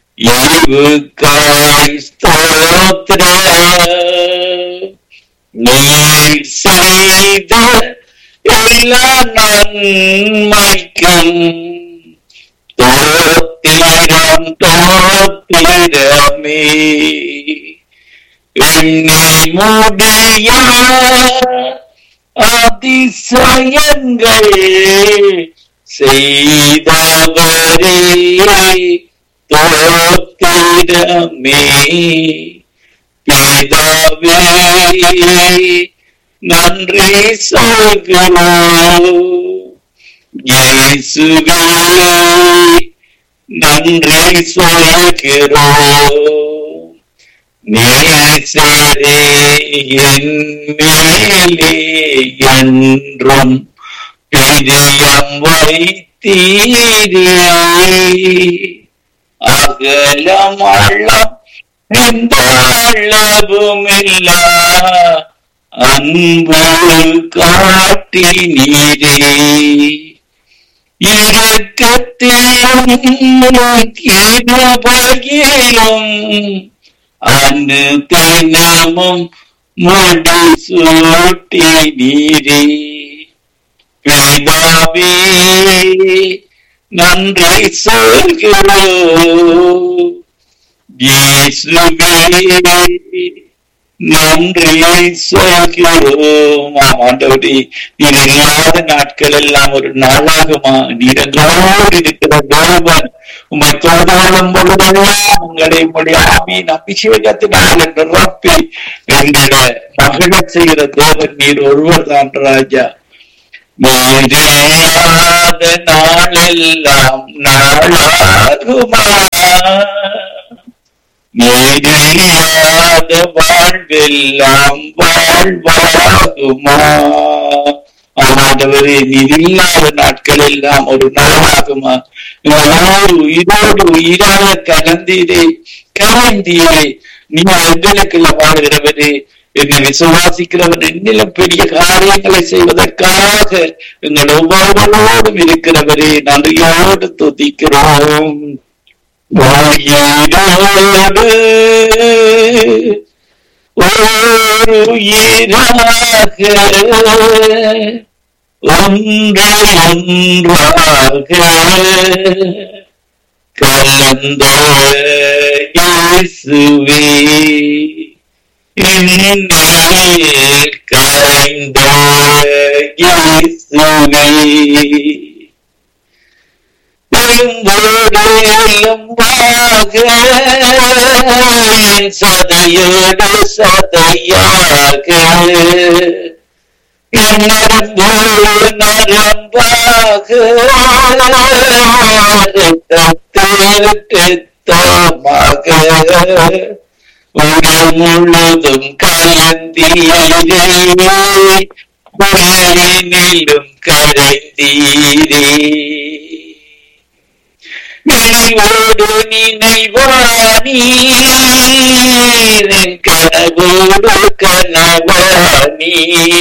ஈவுக்காய் ஸ்தோத்திர நீர் செய்த எல்லா நன்மைக்கும் தோத்திரம் தோத்திரமே எண்ணி முடியா அதிசயங்கள் செய்தவரே தோத்திரமே பிதாவே நன்றி சொல்கிறோம் இயேசுவே நன்றி சொல்கிறோம் நேசரே என் மேலே என்றும் பிரியம் வைத்தீரே அகலம் அள்ளம் எந்த அளவுமில்லா அன்பு காட்டினீரே இரக்கத்திலும் கிருபையிலும் அன்று தினமும் முடி சூட்டி நீரே பிதாவே நன்றி சொல்கிறோம் இயேசுவே நன்றி சொல்கிறோம் ஆம் ஆண்டவரே நீர் இல்லாத நாட்கள் எல்லாம் ஒரு நாளாகுமா நீர் எங்களோடு இருக்கிற தேவன் உம்மை தோதாடும் பொழுதெல்லாம் உங்களை உங்களுடைய ஆவியின் அபிஷேகத்தினால் என்று ரப்பி எங்களை மகிழச் செய்கிற தேவன் நீர் ஒருவர் தான் ராஜா நீரில்லாத நாளெல்லாம் நாளாகுமா நீரில்லாத வாழ்வெல்லாம் வாழ்வாகுமா ஆண்டவரே நீர் இல்லாத நாட்கள் எல்லாம் ஒரு நாளாகுமா உங்களோடு உயிரோடு உயிராக கலந்தீரே கலந்தீரே நீ எங்களுக்குள்ள வாழ்கிறவரே என்னை விசுவாசிக்கிறவர் என்னிலும் பெரிய காரியங்களை செய்வதற்காக எங்கள் ஒவ்வொருவரோடும் இருக்கிறவரே நன்றியோடு துதிக்கிறோம் உயிரோடு ஒரு உயிராக ஒன்று ஒன்றாக கலந்த இயேசுவே என்னில் கரைந்த இயேசுவே எலும்பாக சதையோடு சதையாக நரம்போடு நரம்பாக ரத்தமாக உடல் முழுதும் கலந்தீரே உயிரினிலும் கரைந்தீரே நினைவோடு நினைவானீர் கனவோடு கனவானீ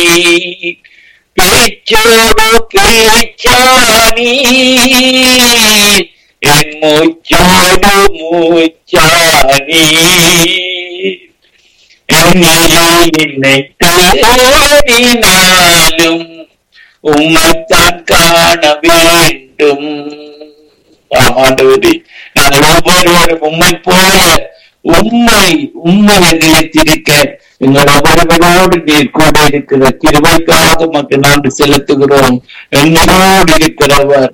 பேச்சோடு பேச்சானீ என் மூச்சோடு மூச்சானீ என்னை தேடினாலும் உம்மைத்தான் காண வேண்டும் ஆமாண்டவரே நாங்கள் ஒவ்வொருவரும் உண்மை போல உண்மை உண்மை நிலைத்திருக்க எங்கள் ஒவ்வொருவரோடு நீர் கூட இருக்கிற கிருபைக்காக மக்கள் நன்றி செலுத்துகிறோம் எங்களோடு இருக்கிறவர்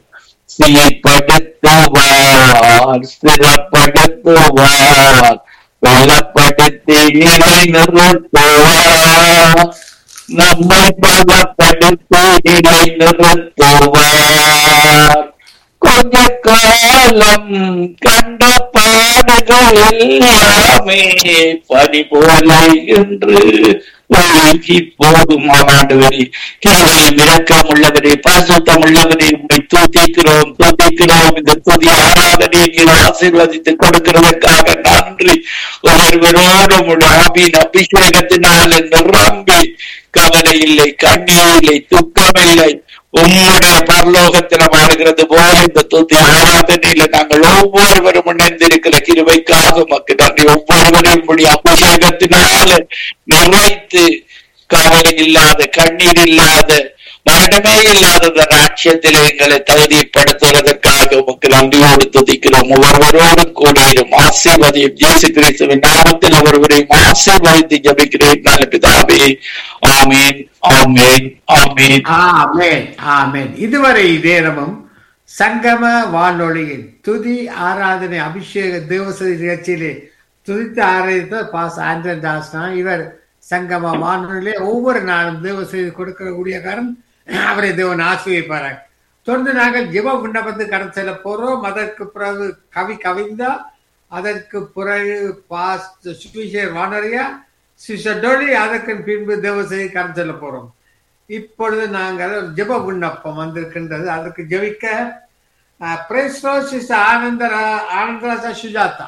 சீர்படுத்துவார் சிறப்படுத்துவார் பலப்படுத்தி நிலை நிறுத்துவார் நம்மை பலப்படுத்தி நிலை நிறுத்துவார் கொஞ்ச காலம் கண்ட பாடுகள் எல்லாமே பனி போல என்று ஒழுகி போகும் ஆண்டவரே கேவலம் இரக்கம் உள்ளவரே பாசத்தம் உள்ளவரே உண்மை தூத்திக்கிறோம் தூத்திக்கிறோம் இந்த துதி ஆராதனையை நீர் ஆசீர்வதித்து கொடுக்கிறதற்காக நன்றி ஒவ்வொருவரோடும் உடைய ஆவியின் அபிஷேகத்தினால் நிரம்பி கவலை இல்லை கண்ணீர் இல்லை துக்கம் இல்லை உம்முடைய பரலோகத்துல வாழ்கிறது போல இந்த துதி ஆராதனையில நாங்கள் ஒவ்வொருவரும் இணைந்திருக்கிற கிருபைக்காக உமக்கு நன்றி ஒவ்வொருவரையும் உம்முடைய அபிஷேகத்தினால நிறைத்து கவலை இல்லாத கண்ணீர் இல்லாத மரணமே இல்லாத இந்த ராட்சியத்தில் எங்களை தகுதிப்படுத்துவதற்காக உமக்கு நன்றியோடு துதிக்கிறோம் ஒவ்வொருவரோடும் கூடியிரும் ஆசீர்வதியும் இயேசு கிறிஸ்துவின் நாமத்தில் ஒருவரையும் ஆசீர்வதித்து ஜபிக்கிறேன் நல்ல பிதாவே ஆமீன் ஆமீன் ஆமீன் ஆமென் ஆமென் இதுவரை நேரமும் சங்கம வானொலியின் துதி ஆராதனை அபிஷேக தேவசதி நிகழ்ச்சியிலே துதித்து ஆராதித்த பாஸ் ஆண்டன் தாஸ் தான் இவர் சங்கம வானொலியிலே ஒவ்வொரு நாளும் தேவசதி கொடுக்கக்கூடிய காரணம் அவரை தேவன் ஆசிரியப்பாராங்க தொடர்ந்து நாங்கள் ஜெப விண்ணப்பத்துக்கு கடந்து செல்ல போறோம் அதற்கு பிறகு கவி கவிந்தா அதற்கு பிறகு பாஸ் சுவிசேர் வானொலியா சிசடொலி அதற்கு பின்பு தேவசதி கடந்து செல்ல போறோம் இப்பொழுது நாங்கள் ஒரு ஜெப விண்ணப்பம் வந்திருக்கின்றது அதற்கு ஜெபிக்க பிரேஸ்ரோசிஸ் ஆனந்தரா Anandarasa Sujatha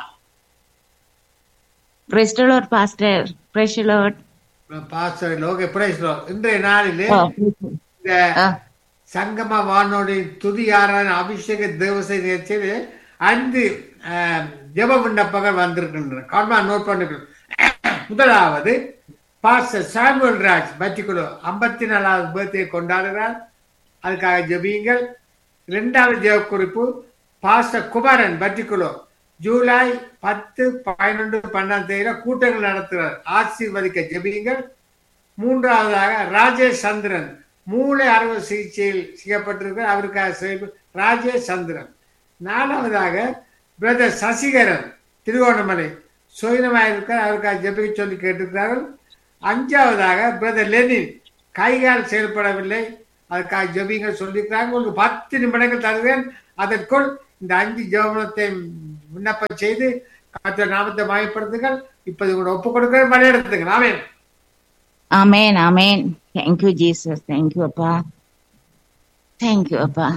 Praise the Lord, Pastor. Praise the Lord. Pastor okay பிரேஸ்ரோ இன்றைய நாளிலே Oh, இந்த ah, சங்கம வானோடி துதி ஆராதனை அபிஷேக தேவசை நிகழ்ச்சியில் ஐந்து ஆஹ், ஜெப விண்ணப்பங்கள் வந்திருக்கின்றன கார்மா நோட் பண்ணிக்கணும் முதலாவது பாஸ்டர் சாமுவல் ராஜ் பட்டிக்குழு ஐம்பத்தி நாலாவது பர்த்டே கொண்டாடுகிறார் அதுக்காக ஜெபியுங்கள் இரண்டாவது ஜெப குறிப்பு பாஸ்டர் குமாரன் பட்டிக்குழு ஜூலை பத்து பதினொன்று பன்னெண்டாம் தேதியில கூட்டங்கள் நடத்துகிறார் ஆசீர்வதிக்க ஜெபியுங்கள் மூன்றாவதாக ராஜேஷ் சந்திரன் மூளை அறுவை சிகிச்சையில் செய்யப்பட்டிருக்கிறார் அவருக்காக செய்ய- ராஜேஷ் சந்திரன் நாலாவதாக பிரதர் சசிகரன் திருவோணமலை சுயனமாக இருக்கிறார் அவருக்காக ஜெபிக்க சொல்லி கேட்டிருக்கிறார்கள் அஞ்சாவதாக பிரதர் லெனின் கைகால் செயல்படவில்லை அதுக்காக ஜெபிங்க சொல்லியிருக்கிறாங்க உங்களுக்கு பத்து நிமிடங்கள் தருவேன் அதற்குள் இந்த அஞ்சு ஜெபத்தை விண்ணப்பம் செய்து கர்த்தருடைய நாமத்தை மயப்படுத்துங்கள் இப்போது கூட ஒப்புக் கொடுக்கிறேன் வழியெடுத்துங்க ஆமென் Amen, amen. Thank you, Jesus. Thank you, அப்பா. Thank you, அப்பா.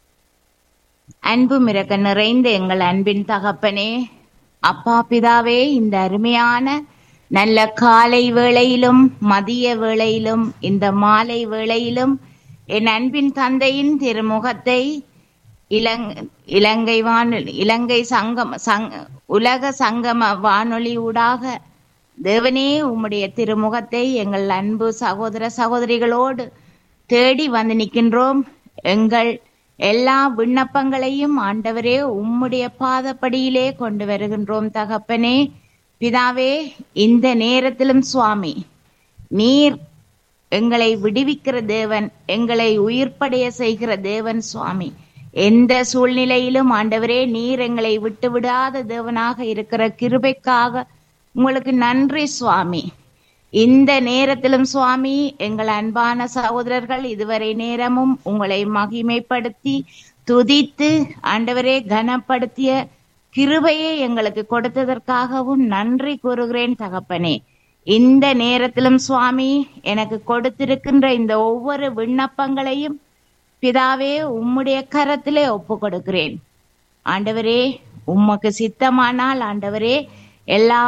அன்பு மிரக்க நிறைந்த எங்கள் அன்பின் தகப்பனே அப்பா பிதாவே இந்த அருமையான நல்ல காலை வேளையிலும் மதிய வேளையிலும் இந்த மாலை வேளையிலும் என் அன்பின் தந்தையின் திருமுகத்தை இலங் இலங்கை வானொலி இலங்கை சங்கம் சங் உலக சங்கம வானொலி ஊடாக தேவனே உம்முடைய திருமுகத்தை எங்கள் அன்பு சகோதர சகோதரிகளோடு தேடி வந்து நிற்கின்றோம் எங்கள் எல்லா விண்ணப்பங்களையும் ஆண்டவரே உம்முடைய பாதப்படியிலே கொண்டு வருகின்றோம் தகப்பனே பிதாவே இந்த நேரத்திலும் சுவாமி நீர் எங்களை விடுவிக்கிற தேவன் எங்களை உயிர்ப்படைய செய்கிற தேவன் சுவாமி எந்த சூழ்நிலையிலும் ஆண்டவரே நீர் எங்களை விட்டு விடாத தேவனாக இருக்கிற கிருபைக்காக உங்களுக்கு நன்றி சுவாமி இந்த நேரத்திலும் சுவாமி எங்கள் அன்பான சகோதரர்கள் இதுவரை நேரமும் உங்களை மகிமைப்படுத்தி துதித்து ஆண்டவரே கனப்படுத்திய கிருபையை எங்களுக்கு கொடுத்ததற்காகவும் நன்றி கூறுகிறேன் தகப்பனே இந்த நேரத்திலும் சுவாமி எனக்கு கொடுத்திருக்கின்ற இந்த ஒவ்வொரு விண்ணப்பங்களையும் பிதாவே உம்முடைய கரத்திலே ஒப்பு கொடுக்கிறேன் ஆண்டவரே உமக்கு சித்தமானால் ஆண்டவரே எல்லா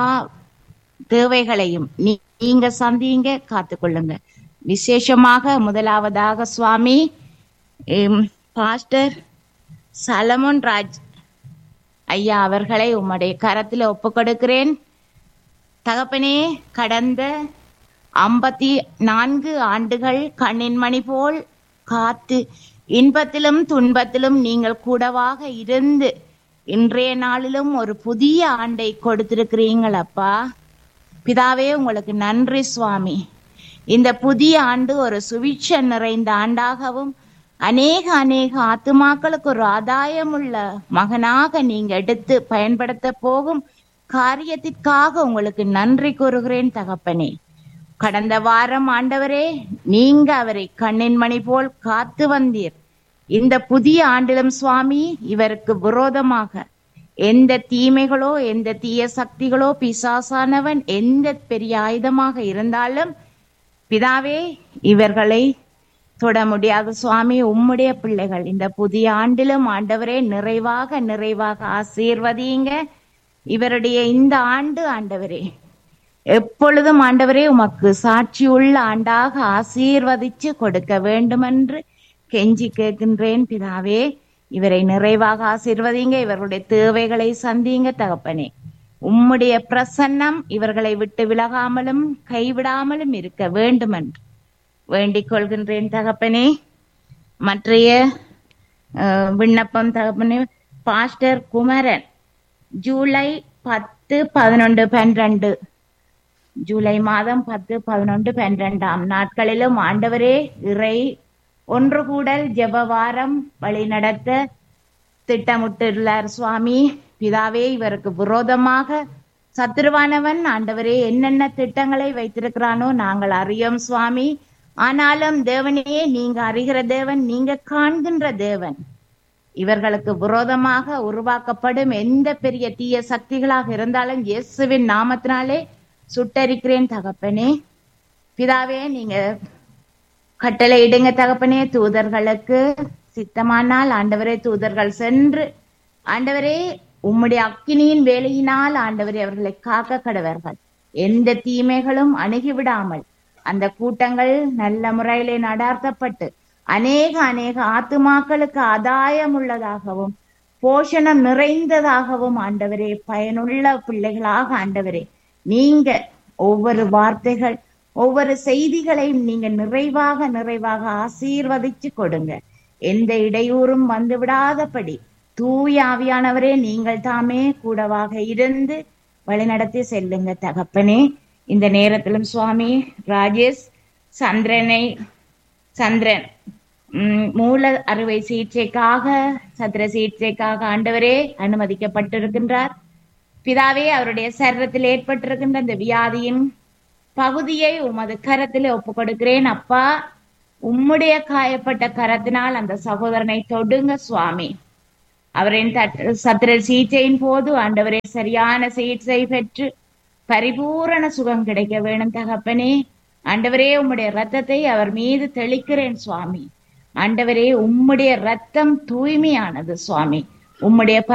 தேவைகளையும் நீ- நீங்க சந்திங்க காத்துக்கொள்ளுங்க விசேஷமாக முதலாவதாக Swami M, pastor Solomon Raj ஐயா அவர்களை உம்முடைய கரத்தில் ஒப்பு கொடுக்கிறேன் தகப்பனே கடந்த ஐம்பத்தி நான்கு ஆண்டுகள் கண்ணின் மணி போல் காத்து இன்பத்திலும் துன்பத்திலும் நீங்கள் கூடவாக இருந்து இன்றைய நாளிலும் ஒரு புதிய ஆண்டை கொடுத்திருக்கிறீங்கள் அப்பா பிதாவே உங்களுக்கு நன்றி சுவாமி இந்த புதிய ஆண்டு ஒரு சுவிட்ச நிறைந்த ஆண்டாகவும் அநேக அநேக ஆத்துமாக்களுக்கு ஒரு ஆதாயமுள்ள மகனாக நீங்க எடுத்து பயன்படுத்த போகும் காரியத்திற்காக உங்களுக்கு நன்றி கூறுகிறேன் தகப்பனே கடந்த வாரம் ஆண்டவரே நீங்க அவரை கண்ணின் மணி போல் காத்து வந்தீர் இந்த புதிய ஆண்டிலும் சுவாமி இவருக்கு விரோதமாக எந்த தீமைகளோ எந்த தீய சக்திகளோ பிசாசானவன் எந்த பெரிய ஆயுதமாக இருந்தாலும் பிதாவே இவர்களை தொட முடியாத சுவாமி உம்முடைய பிள்ளைகள் இந்த புதிய ஆண்டிலும் ஆண்டவரே நிறைவாக நிறைவாக ஆசீர்வதியுங்க இவருடைய இந்த ஆண்டு ஆண்டவரே எப்பொழுதும் ஆண்டவரே உமக்கு சாட்சியுள்ள ஆண்டாக ஆசீர்வதிச்சு கொடுக்க வேண்டுமென்று கெஞ்சி கேட்கின்றேன் பிதாவே இவரை நிறைவாக ஆசீர்வதிங்க இவர்களுடைய தேவைகளை சந்திங்க தகப்பனே உம்முடைய பிரசன்னம் இவர்களை விட்டு விலகாமலும் கைவிடாமலும் இருக்க வேண்டுமென்று வேண்டிக் கொள்கின்றேன் தகப்பனே மற்றைய அஹ், விண்ணப்பம் தகப்பனே பாஸ்டர் குமரன் ஜூலை பத்து பதினொன்று பன்னிரண்டு ஜூலை மாதம் பத்து பதினொன்று பன்னிரெண்டாம் நாட்களிலும் ஆண்டவரே இறை ஒன்று கூடல் ஜெப வாரம் வழி நடத்த திட்டமிட்டுள்ளார் சுவாமி பிதாவே இவருக்கு விரோதமாக சத்துருவானவன் ஆண்டவரே என்னென்ன திட்டங்களை வைத்திருக்கிறானோ நாங்கள் அறியோம் சுவாமி ஆனாலும் தேவனே நீங்க அறிகிற தேவன் நீங்க காண்கின்ற தேவன் இவர்களுக்கு விரோதமாக உருவாக்கப்படும் எந்த பெரிய தீய சக்திகளாக இருந்தாலும் இயேசுவின் நாமத்தினாலே சுட்டரிக்கிறேன் தகப்பனே பிதாவே நீங்க கட்டளை இடுங்க தகப்பனே தூதர்களுக்கு சித்தமானால் ஆண்டவரே தூதர்கள் சென்று ஆண்டவரே உம்முடைய அக்கினியின் வேலையினால் ஆண்டவரே அவர்களை காக்க கடவர்கள் எந்த தீமைகளும் அணுகிவிடாமல் அந்த கூட்டங்கள் நல்ல முறையிலே நடார்த்தப்பட்டு அநேக அநேக ஆத்துமாக்களுக்கு ஆதாயம் உள்ளதாகவும் போஷணம் நிறைந்ததாகவும் ஆண்டவரே பயனுள்ள பிள்ளைகளாக ஆண்டவரே நீங்க ஒவ்வொரு வார்த்தைகள் ஒவ்வொரு செய்திகளையும் நீங்க நிறைவாக நிறைவாக ஆசீர்வதிச்சு கொடுங்க எந்த இடையூறும் வந்து விடாதபடி தூய ஆவியானவரே நீங்கள் தாமே கூடவாக இருந்து வழிநடத்தி செல்லுங்க தகப்பனே இந்த நேரத்திலும் சுவாமி ராஜேஷ் சந்திரனை சந்திரன் உம், மூல அறுவை சிகிச்சைக்காக சத்திர சிகிச்சைக்காக ஆண்டவரே அனுமதிக்கப்பட்டிருக்கின்றார் பிதாவே அவருடைய சரீரத்தில் ஏற்பட்டிருக்கின்ற இந்த வியாதியின் பகுதியை உமது கரத்திலே ஒப்பு கொடுக்கிறேன் அப்பா உம்முடைய காயப்பட்ட கரத்தினால் அந்த சகோதரனை தொடுங்க சுவாமி அவரின் தட்- சத்திர சிகிச்சையின் போது ஆண்டவரே சரியான சிகிச்சை பெற்று பரிபூரண சுகம் கிடைக்க வேணும் தகப்பனே ஆண்டவரே உம்முடைய ரத்தத்தை அவர் மீது தெளிக்கிறேன் சுவாமி ஆண்டவரே உம்முடைய ரத்தம் தூய்மையானது சுவாமி உம்முடைய